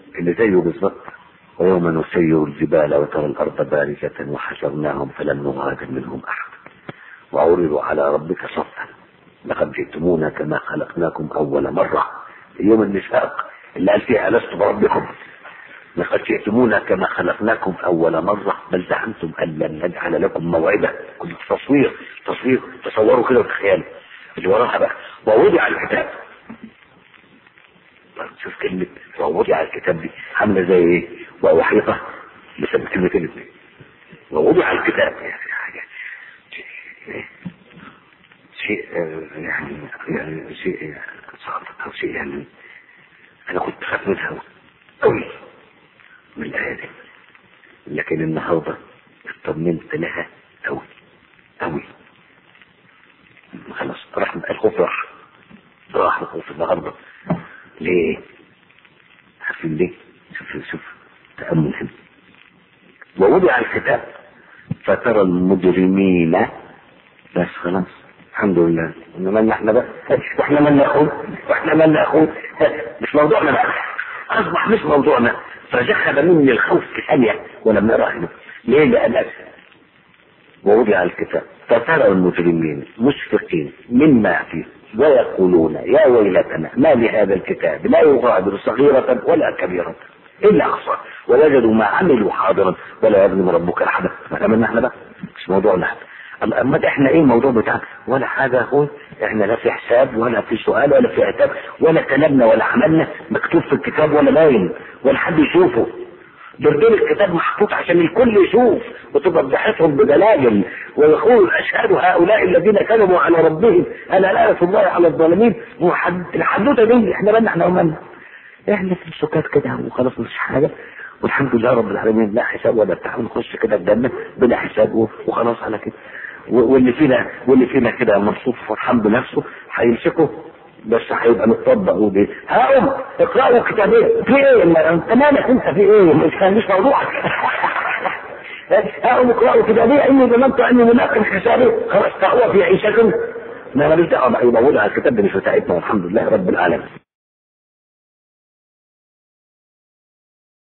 اللي زيه بالظبط ويوم نسير الجبال وترى الارض بارزة وحشرناهم فلم نغادر منهم احد وعرضوا على ربك صفا لقد جئتمونا كما خلقناكم اول مرة يوم النفاق اللي قال فيها لست بربكم لقد جئتمونا كما خلقناكم اول مرة بل زعمتم ان لن نجعل لكم موعدا كنت تصوير تصوير تصوروا كده وتخيلوا اللي وراها بقى ووضع الكتاب شوف كلمة ووضع الكتاب دي عاملة زي ايه ووحيطة بسبب كلمتين الاثنين ووضع الكتاب يعني حاجة شيء آه، يعني يعني شيء صعب او شيء يعني انا كنت خاف منها قوي من الآية دي لكن النهاردة اطمنت لها قوي قوي خلاص راح الخوف راح راح الخوف النهارده ليه؟ عارفين ليه؟ شوف شوف تأمل هنا ووضع الكتاب فترى المجرمين بس خلاص الحمد لله انما إن احنا بقى واحنا من ناخد واحنا من ناخد مش موضوعنا بقى اصبح مش موضوعنا فجحد مني الخوف في ثانيه ولم نراه ليه؟ لان ووضع الكتاب فترى المجرمين مشفقين مما فيه ويقولون يا ويلتنا ما لهذا الكتاب لا يغادر صغيرة ولا كبيرة إلا أحصى ووجدوا ما عملوا حاضرا ولا يظلم ربك أحدا ما عملنا احنا بقى مش موضوعنا احنا اما احنا ايه الموضوع بتاعنا ولا حاجة يا اخوي احنا لا في حساب ولا في سؤال ولا في عتاب ولا كلامنا ولا عملنا مكتوب في الكتاب ولا باين ولا حد يشوفه دردين الكتاب محطوط عشان الكل يشوف وتبقى فضحتهم بدلاجل ويقول اشهد هؤلاء الذين كذبوا على ربهم الا لعنة الله على الظالمين وحد الحدوته دي احنا بالنا احنا ومالنا احنا في السكات كده وخلاص مش حاجه والحمد لله رب العالمين لا حساب ولا بتاع ونخش كده الجنه بلا حساب وخلاص على كده و- واللي فينا واللي فينا كده مبسوط وفرحان بنفسه هيمسكه بس هيبقى متطبق ودي هقوم اقرأوا كتابين في ايه ما- انت مالك انت في ايه مش مش موضوعك هقوم اقرأوا كتابين اني ظننت اني ملاق حسابي خلاص فهو في عيشكم ما ماليش دعوه بقى يبقى وضع الكتاب ده مش بتاعتنا والحمد لله رب العالمين